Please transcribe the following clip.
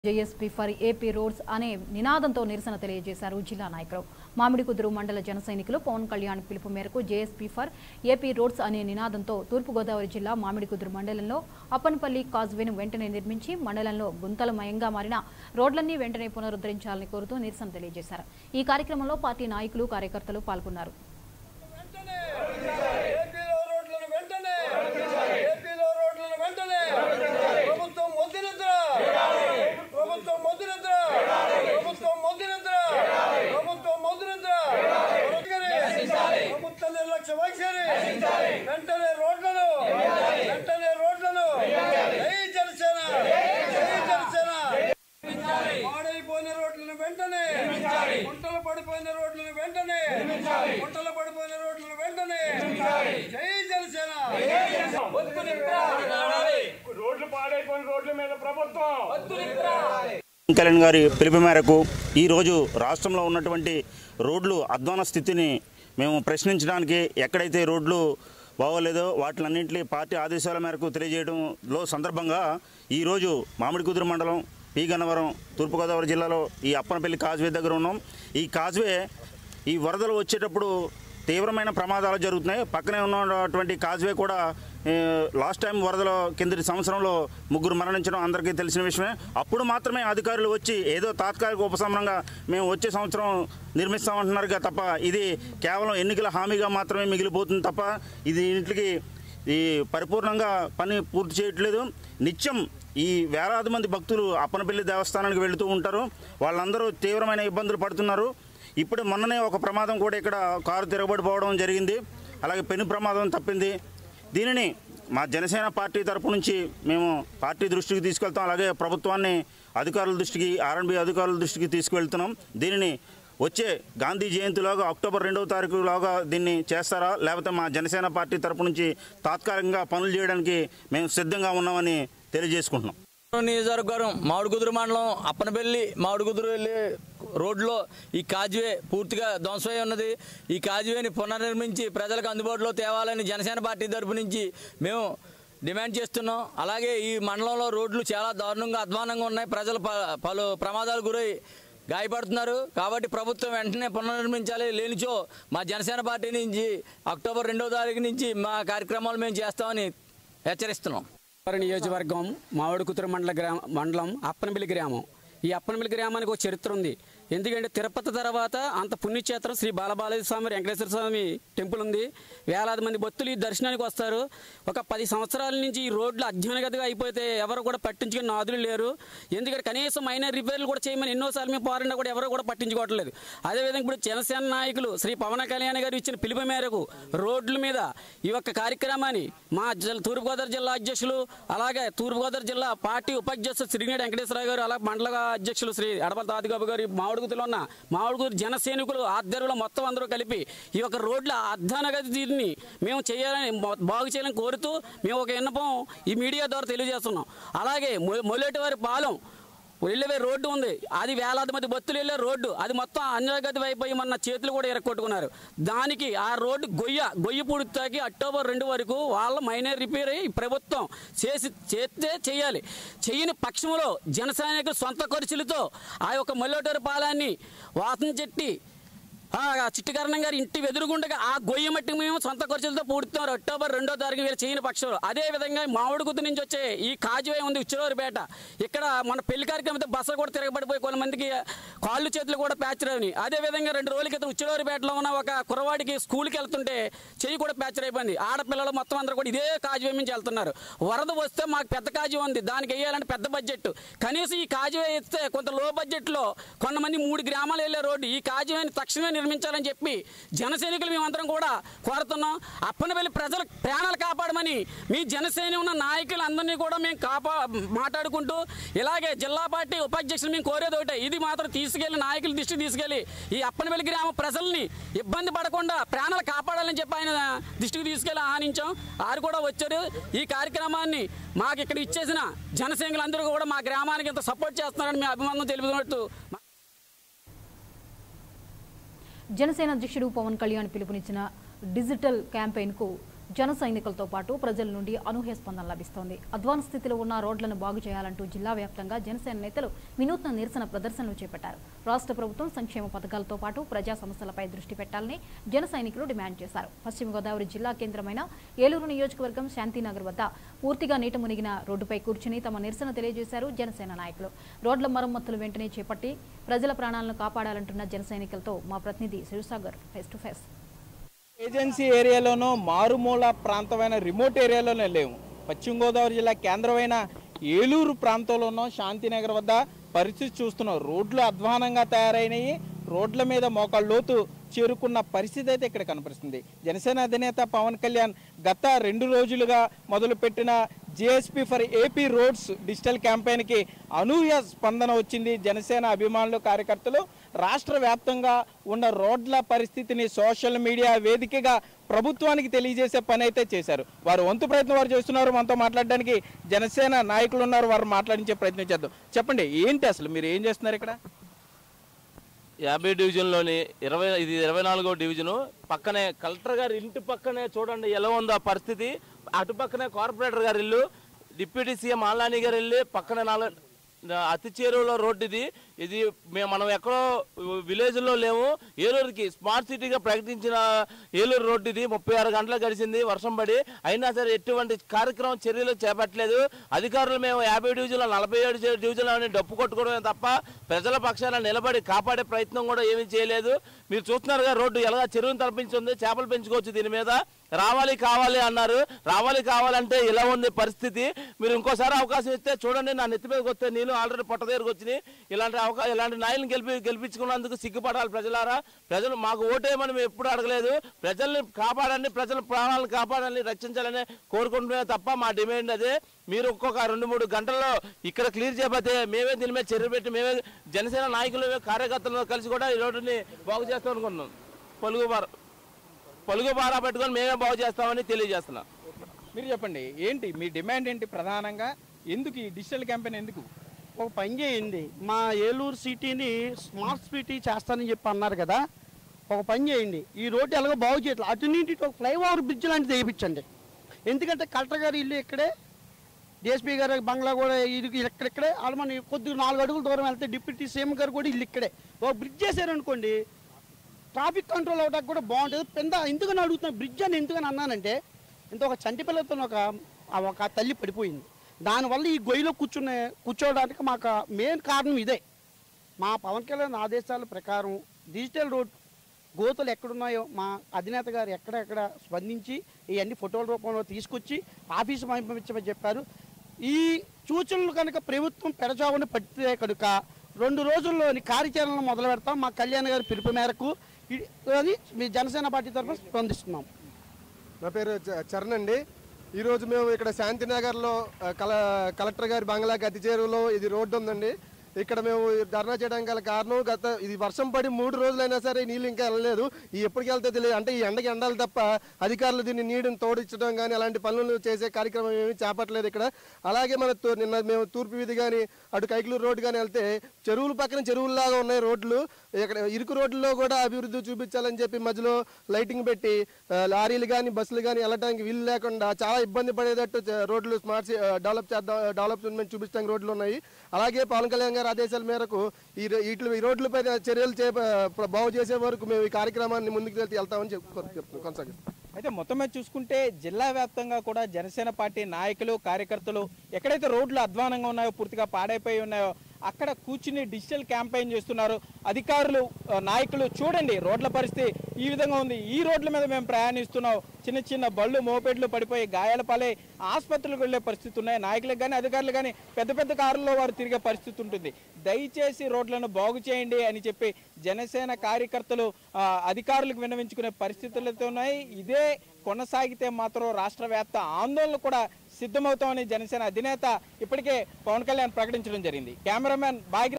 JSP for AP roads అనే నినాదంతో నిరసన తెలియజేశారు జిల్లా నాయకులు మామిడికుదురు మండల జన సైనికులు పవన్ కళ్యాణ్ పిలుపు మేరకు జేఎస్పీ ఫర్ ఏపీ రోడ్స్ అనే నినాదంతో తూర్పుగోదావరి జిల్లా మామిడికుదురు మండలంలో అప్పనపల్లి కాజ్వేను వెంటనే నిర్మించి మండలంలో గుంతలమయంగా మారిన రోడ్లన్నీ వెంటనే పునరుద్ధరించాలని కోరుతూ నిరసన తెలియజేశారు ఈ కార్యక్రమంలో పార్టీ నాయకులు కార్యకర్తలు పాల్గొన్నారు ఏపీలో రోడ్లను వెంటనే ఏపీలో రోడ్లను వెంటనే ప్రభుత్వం మొద్దునిద్ర ప్రభుత్వం మొద్దునిద్ర ప్రభుత్వం మొద్దునిద్ర ప్రభుత్వం మొద్దునిద్ర ప్రభుత్వ నిర్లక్ష్య వైఖరి వెంటనే రోడ్లను వెంటనే రోడ్లను జై జనసేన జై జనసేన పాడైపోయిన రోడ్లను వెంటనే గుంటలు పడిపోయిన రోడ్లను వెంటనే గుంటలు పడిపోయిన రోడ్లను వెంటనే జై జనసేన రోడ్లు పాడైపోయిన రోడ్ల మీద ప్రభుత్వం పవన్ కళ్యాణ్ గారి పిలుపు మేరకు ఈరోజు రాష్ట్రంలో ఉన్నటువంటి రోడ్లు అధ్వాన స్థితిని మేము ప్రశ్నించడానికి ఎక్కడైతే రోడ్లు బాగోలేదో వాటిలన్నింటినీ పార్టీ ఆదేశాల మేరకు తెలియజేయడంలో సందర్భంగా ఈరోజు మామిడి కుదురు మండలం పి గన్నవరం తూర్పుగోదావరి జిల్లాలో ఈ అప్పనపల్లి కాజ్వే దగ్గర ఉన్నాం ఈ కాజ్వే ఈ వరదలు వచ్చేటప్పుడు తీవ్రమైన ప్రమాదాలు జరుగుతున్నాయి పక్కనే ఉన్నటువంటి కాజ్వే కూడా ఏ, లాస్ట్ టైం వరదలో కిందటి సంవత్సరంలో ముగ్గురు మరణించడం అందరికీ తెలిసిన విషయమే అప్పుడు మాత్రమే అధికారులు వచ్చి ఏదో తాత్కాలిక ఉపశమనంగా మేము వచ్చే సంవత్సరం నిర్మిస్తామంటున్నారుగా తప్ప ఇది కేవలం ఎన్నికల హామీగా మాత్రమే మిగిలిపోతుంది తప్ప ఇది ఇంటికి ఈ పరిపూర్ణంగా పని పూర్తి చేయట్లేదు నిత్యం ఈ వేలాది మంది భక్తులు అప్పనపల్లి దేవస్థానానికి వెళుతూ ఉంటారు వాళ్ళందరూ తీవ్రమైన ఇబ్బందులు పడుతున్నారు ఇప్పుడు మొన్ననే ఒక ప్రమాదం కూడా ఇక్కడ కారు తిరగబడిపోవడం జరిగింది అలాగే పెను ప్రమాదం తప్పింది దీనిని మా జనసేన పార్టీ తరపు నుంచి మేము పార్టీ దృష్టికి తీసుకెళ్తాం అలాగే ప్రభుత్వాన్ని అధికారుల దృష్టికి ఆర్ఎన్బి అధికారుల దృష్టికి తీసుకువెళ్తున్నాం దీనిని వచ్చే గాంధీ జయంతిలోగా అక్టోబర్ రెండవ తారీఖులోగా దీన్ని చేస్తారా లేకపోతే మా జనసేన పార్టీ తరపు నుంచి తాత్కాలికంగా పనులు చేయడానికి మేము సిద్ధంగా ఉన్నామని తెలియజేసుకుంటున్నాం నియోజకవర్గం మామిడికుదురు మండలం అప్పనపల్లి మామిడికుదురు వెళ్ళే రోడ్లో ఈ కాజ్వే పూర్తిగా ధ్వంసమై ఉన్నది ఈ కాజ్వేని పునర్నిర్మించి ప్రజలకు అందుబాటులో తేవాలని జనసేన పార్టీ తరపు నుంచి మేము డిమాండ్ చేస్తున్నాం అలాగే ఈ మండలంలో రోడ్లు చాలా దారుణంగా అధ్వానంగా ఉన్నాయి ప్రజలు ప- పలు ప్రమాదాలు గురై గాయపడుతున్నారు కాబట్టి ప్రభుత్వం వెంటనే పునర్నిర్మించాలి లేనిచో మా జనసేన పార్టీ నుంచి అక్టోబర్ రెండవ తారీఖు నుంచి మా కార్యక్రమాలు మేము చేస్తామని హెచ్చరిస్తున్నాం వారి నియోజకవర్గం మామిడికుతురు మండల గ్రామ మండలం అప్పనబిల్లి గ్రామం ఈ అప్పనబిల్లి గ్రామానికి ఒక చరిత్ర ఉంది ఎందుకంటే తిరుపతి తర్వాత అంత పుణ్యక్షేత్రం శ్రీ బాలబాలయ్య స్వామి వెంకటేశ్వర స్వామి టెంపుల్ ఉంది వేలాది మంది భక్తులు ఈ దర్శనానికి వస్తారు ఒక పది సంవత్సరాల నుంచి ఈ రోడ్లు అధ్యయనగతిగా అయిపోతే ఎవరు కూడా పట్టించుకునే నాదులు లేరు ఎందుకంటే కనీసం మైనర్ రిపేర్లు కూడా చేయమని ఎన్నోసార్లు మేము పోరాడినా కూడా ఎవరు కూడా పట్టించుకోవట్లేదు అదేవిధంగా ఇప్పుడు జనసేన నాయకులు శ్రీ పవన్ కళ్యాణ్ గారు ఇచ్చిన పిలుపు మేరకు రోడ్ల మీద ఈ యొక్క కార్యక్రమాన్ని మా జిల్లా తూర్పుగోదావరి జిల్లా అధ్యక్షులు అలాగే తూర్పుగోదావరి జిల్లా పార్టీ ఉపాధ్యక్షులు శ్రీనేడు వెంకటేశ్వరరావు గారు అలాగే మండల అధ్యక్షులు శ్రీ అడపల తాతిబాబు గారు ఈ మామిడిగుతులో ఉన్న మామిడిగురు జన సైనికులు ఆధ్వర్యంలో మొత్తం అందరూ కలిపి ఈ యొక్క రోడ్ల అధ్వానగతి దీన్ని మేము చేయాలని మొ- బాగు చేయాలని కోరుతూ మేము ఒక విన్నపం ఈ మీడియా ద్వారా తెలియజేస్తున్నాం అలాగే మొ- మొలేటివారి పాలెం వెళ్ళే రోడ్డు ఉంది అది వేలాది మంది భక్తులు వెళ్ళే రోడ్డు అది మొత్తం అన్యగతి అయిపోయి మన చేతులు కూడా ఎరక్కొట్టుకున్నారు దానికి ఆ రోడ్డు గొయ్య గొయ్యి పూడితాకి అక్టోబర్ రెండు వరకు వాళ్ళ మైనర్ రిపేర్ అయ్యి ప్రభుత్వం చేసి చేస్తే చేయాలి చేయని పక్షంలో జన సైనికులు సొంత ఖర్చులతో ఆ యొక్క మల్లెటూరు పాలాన్ని వాసన చెట్టి ఆ చిట్టికరణం గారి ఇంటి ఎదురుగుండగా ఆ గొయ్యి మట్టి మేము సొంత ఖర్చులతో పూడుతున్నారు అక్టోబర్ రెండో తారీఖు వీళ్ళు చేయని పక్షంలో అదే విధంగా మామిడి గుద్దు నుంచి వచ్చే ఈ కాజువే ఉంది ఉచ్చిరోరిపేట ఇక్కడ మన పెళ్లి కార్యక్రమంతో బస్సు కూడా తిరగబడిపోయి కొంతమందికి కాళ్ళు చేతులు కూడా ప్యాచర్ అయినాయి అదే విధంగా రెండు రోజుల క్రితం ఉచ్చిరోరిపేటలో ఉన్న ఒక కురవాడికి స్కూల్కి వెళ్తుంటే చెయ్యి కూడా ప్యాచర్ అయిపోయింది ఆడపిల్లలు మొత్తం అందరూ కూడా ఇదే కాజువే నుంచి వెళ్తున్నారు వరద వస్తే మాకు పెద్ద కాజువే ఉంది దానికి వేయాలంటే పెద్ద బడ్జెట్ కనీసం ఈ కాజువే ఇస్తే కొంత లో బడ్జెట్లో కొంతమంది మూడు గ్రామాలు వెళ్ళే రోడ్డు ఈ కాజువేని తక్షణమే నిర్మించాలని చెప్పి జనసైనికులు మేమందరం కూడా కోరుతున్నాం అప్పనపల్లి ప్రజల ప్రాణాలు కాపాడమని మీ జనసేన ఉన్న నాయకులు అందరినీ కూడా మేము కాపా మాట్లాడుకుంటూ ఇలాగే జిల్లా పార్టీ ఉపాధ్యక్షులు మేము కోరేది ఒకటే ఇది మాత్రం తీసుకెళ్లి నాయకుల దృష్టికి తీసుకెళ్లి ఈ అప్పనపల్లి గ్రామ ప్రజల్ని ఇబ్బంది పడకుండా ప్రాణాలు కాపాడాలని చెప్పి ఆయన దృష్టికి తీసుకెళ్లి ఆహ్వానించాం వారు కూడా వచ్చారు ఈ కార్యక్రమాన్ని మాకు ఇక్కడ ఇచ్చేసిన జనసైనికులందరూ కూడా మా గ్రామానికి ఇంత సపోర్ట్ చేస్తున్నారని మీ అభిమానం తెలుపుతున్నట్టు జనసేన అధ్యక్షుడు పవన్ కళ్యాణ్ పిలుపునిచ్చిన డిజిటల్ క్యాంపెయిన్కు జన సైనికులతో పాటు ప్రజల నుండి అనూహ్య స్పందన లభిస్తోంది అధ్వాన స్థితిలో ఉన్న రోడ్లను బాగు చేయాలంటూ జిల్లా వ్యాప్తంగా జనసేన నేతలు వినూత్న నిరసన ప్రదర్శనలు చేపట్టారు రాష్ట్ర ప్రభుత్వం సంక్షేమ పథకాలతో పాటు ప్రజా సమస్యలపై దృష్టి పెట్టాలని జన సైనికులు డిమాండ్ చేశారు పశ్చిమ గోదావరి జిల్లా కేంద్రమైన ఏలూరు నియోజకవర్గం శాంతినగర్ వద్ద పూర్తిగా నీట మునిగిన రోడ్డుపై కూర్చుని తమ నిరసన తెలియజేశారు జనసేన నాయకులు రోడ్ల మరమ్మతులు వెంటనే చేపట్టి ప్రజల ప్రాణాలను కాపాడాలంటున్న జన సైనికులతో మా ప్రతినిధి Sivasagar face to face agency ఏరియాలోనూ మారుమూల ప్రాంతమైన రిమోట్ ఏరియాలోనే లేవు పశ్చిమ గోదావరి జిల్లా కేంద్రమైన ఏలూరు ప్రాంతంలోనూ శాంతినగర్ వద్ద పరిస్థితి చూస్తున్నాం రోడ్లు అధ్వానంగా తయారైనవి రోడ్ల మీద మోకాళ్ళ లోతు చేరుకున్న పరిస్థితి అయితే ఇక్కడ కనిపిస్తుంది జనసేన అధినేత పవన్ కళ్యాణ్ గత రెండు రోజులుగా మొదలుపెట్టిన GSP for AP roads digital క్యాంపెయిన్కి అనూహ్య స్పందన వచ్చింది జనసేన అభిమానులు కార్యకర్తలు రాష్ట్ర వ్యాప్తంగా ఉన్న రోడ్ల పరిస్థితిని సోషల్ మీడియా వేదికగా ప్రభుత్వానికి తెలియజేసే పని అయితే చేశారు వారు వంతు ప్రయత్నం వారు చేస్తున్నారు మనతో మాట్లాడడానికి జనసేన నాయకులు ఉన్నారు వారు మాట్లాడించే ప్రయత్నం చేద్దాం చెప్పండి ఏంటి అసలు మీరు ఏం చేస్తున్నారు ఇక్కడ యాభై డివిజన్లోని ఇరవై ఇది ఇరవై నాలుగో డివిజను పక్కనే కలెక్టర్ గారి ఇంటి పక్కనే చూడండి ఎలా ఉందో ఆ పరిస్థితి అటు పక్కనే కార్పొరేటర్ గారి ఇల్లు డిప్యూటీ సీఎం ఆలాని గారి ఇల్లు పక్కన నాలుగు అతి చేరువలో రోడ్డు ఇది ఇది మేము మనం ఎక్కడో విలేజ్లో లేము ఏలూరుకి స్మార్ట్ సిటీగా ప్రకటించిన ఏలూరు రోడ్డు ఇది ముప్పై ఆరు గంటలు గడిచింది వర్షం పడి అయినా సరే ఎటువంటి కార్యక్రమం చర్యలు చేపట్టలేదు అధికారులు మేము యాభై డివిజన్లో నలభై ఏడు డివిజన్లో డప్పు కొట్టుకోవడమే తప్ప ప్రజల పక్షాన నిలబడి కాపాడే ప్రయత్నం కూడా ఏమీ చేయలేదు మీరు చూస్తున్నారుగా రోడ్డు ఎలాగా చెరువును తలపించింది చేపలు పెంచుకోవచ్చు దీని మీద రావాలి కావాలి అన్నారు రావాలి కావాలంటే ఇలా ఉంది పరిస్థితి మీరు ఇంకోసారి అవకాశం ఇస్తే చూడండి నా నెత్తి మీదకి వస్తే నేను ఆల్రెడీ పొట్ట దగ్గరకు వచ్చినాయి ఇలాంటి అవకా ఇలాంటి నాయకులను గెలిపి గెలిపించుకున్నందుకు సిగ్గుపడాలి ప్రజలారా ప్రజలు మాకు ఓటేయమని మేము ఎప్పుడు అడగలేదు ప్రజల్ని కాపాడండి ప్రజల ప్రాణాలను కాపాడాలని రక్షించాలని కోరుకుంటున్నామే తప్ప మా డిమాండ్ అదే మీరు ఒక్కొక్క రెండు మూడు గంటల్లో ఇక్కడ క్లియర్ చేయకపోతే మేమే దీని మీద చర్య పెట్టి మేమే జనసేన నాయకులు కార్యకర్తలు కలిసి కూడా ఈ రోడ్డుని బాగు చేస్తాం అనుకుంటున్నాం పలుగు బార పలుగు బారా పెట్టుకొని మేమే బాగు చేస్తామని తెలియజేస్తున్నాం మీరు చెప్పండి ఏంటి మీ డిమాండ్ ఏంటి ప్రధానంగా ఎందుకు ఈ డిజిటల్ క్యాంపెయిన్ ఎందుకు ఒక పని చేయండి మా ఏలూరు సిటీని స్మార్ట్ సిటీ చేస్తానని చెప్పి అన్నారు కదా ఒక పని చేయండి ఈ రోడ్డు ఎలాగో బాగు చేయట్లేదు అటు నుండి ఇటు ఒక ఫ్లైఓవర్ బ్రిడ్జ్ లాంటిది వేయించండి ఎందుకంటే కలెక్టర్ గారి ఇల్లు ఇక్కడే డిఎస్పీ గారి బంగ్లా కూడా ఇది ఇక్కడిక్కడే వాళ్ళు మన కొద్దిగా నాలుగు అడుగుల దూరం వెళ్తే డిప్యూటీ సీఎం గారు కూడా ఇల్లు ఇక్కడే ఒక బ్రిడ్జ్ చేశారనుకోండి ట్రాఫిక్ కంట్రోల్ అవడానికి కూడా బాగుంటుంది పెద్ద ఎందుకని అడుగుతున్నా బ్రిడ్జ్ అని ఎందుకని అన్నానంటే ఇంత ఒక చంటి పిల్లతో ఒక ఆ ఒక తల్లి పడిపోయింది దానివల్ల ఈ గొయ్యిలో కూర్చునే కూర్చోవడానికి మాకు మెయిన్ కారణం ఇదే మా పవన్ కళ్యాణ్ ఆదేశాల ప్రకారం డిజిటల్ రోడ్ గోతులు ఎక్కడున్నాయో మా అధినేత గారు ఎక్కడెక్కడ స్పందించి ఇవన్నీ ఫోటోల రూపంలో తీసుకొచ్చి ఆఫీసు పంపించమని చెప్పారు ఈ సూచనలు కనుక ప్రభుత్వం పెడచావని పడితే కనుక రెండు రోజుల్లోని కార్యాచరణలు మొదలు పెడతాం మా కళ్యాణ్ గారి పిలుపు మేరకు ఇది- అది మీ జనసేన పార్టీ తరఫున స్పందిస్తున్నాం నా పేరు చ- చరణ్ అండి ఈరోజు మేము ఇక్కడ శాంతినగర్లో ఆ, కల కలెక్టర్ గారి బంగ్లాకి అతి చేరువలో ఇది రోడ్డు ఉందండి ఇక్కడ మేము ధర్నా చేయడానికి గల కారణం గత ఇది వర్షం పడి మూడు రోజులైనా సరే ఈ నీళ్ళు ఇంకా వెళ్ళలేదు ఈ ఎప్పటికి వెళ్తే తెలియదు అంటే ఈ ఎండకి ఎండాలి తప్ప అధికారులు దీన్ని నీటిని తోడించడం కానీ అలాంటి పనులు చేసే కార్యక్రమం ఏమీ చేపట్టలేదు ఇక్కడ అలాగే మన తూ- నిన్న మేము తూర్పు వీధి కానీ అటు కైకలూరు రోడ్డు కానీ వెళ్తే చెరువుల పక్కన చెరువుల్లాగా ఉన్నాయి రోడ్లు ఇక్కడ ఇరుకు రోడ్లలో కూడా అభివృద్ధి చూపించాలని చెప్పి మధ్యలో లైటింగ్ పెట్టి ఆ, లారీలు కానీ బస్సులు కానీ వెళ్ళడానికి వీలు లేకుండా చాలా ఇబ్బంది పడేటట్టు చ- రోడ్లు స్మార్ట్ సి- ఆ, డెవలప్ చేద్దాం డెవలప్మెంట్ చూపించడానికి రోడ్లు ఉన్నాయి అలాగే పవన్ కళ్యాణ్ గారి ఆదేశాల మేరకు ఈ రో- వీటి ఈ రోడ్లపై చర్యలు చే బాగు చేసే వరకు మేము ఈ కార్యక్రమాన్ని ముందుకు వెళ్తే వెళ్తామని చెప్పి చెప్తున్నాం కొనసాగిస్తాం అయితే మొత్తం మీద చూసుకుంటే జిల్లా వ్యాప్తంగా కూడా జనసేన పార్టీ నాయకులు కార్యకర్తలు ఎక్కడైతే రోడ్లు అధ్వానంగా ఉన్నాయో పూర్తిగా పాడైపోయి ఉన్నాయో అక్కడ కూర్చుని డిజిటల్ క్యాంపెయిన్ చేస్తున్నారు అధికారులు ఆ, నాయకులు చూడండి రోడ్ల పరిస్థితి ఈ విధంగా ఉంది ఈ రోడ్ల మీద మేము ప్రయాణిస్తున్నాం చిన్న చిన్న బళ్ళు మోపెడ్లు పడిపోయి గాయాల పాలై ఆసుపత్రులకు వెళ్ళే పరిస్థితి ఉన్నాయి నాయకులకు కానీ అధికారులు కానీ పెద్ద పెద్ద కారుల్లో వారు తిరిగే పరిస్థితి ఉంటుంది దయచేసి రోడ్లను బాగు చేయండి అని చెప్పి జనసేన కార్యకర్తలు ఆ, అధికారులకు విన్నవించుకునే పరిస్థితులతో ఉన్నాయి ఇదే కొనసాగితే మాత్రం రాష్ట్ర వ్యాప్త ఆందోళన కూడా సిద్ధమవుతామని జనసేన అధినేత ఇప్పటికే పవన్ కళ్యాణ్ ప్రకటించడం జరిగింది కెమెరామ్యాన్ బాగి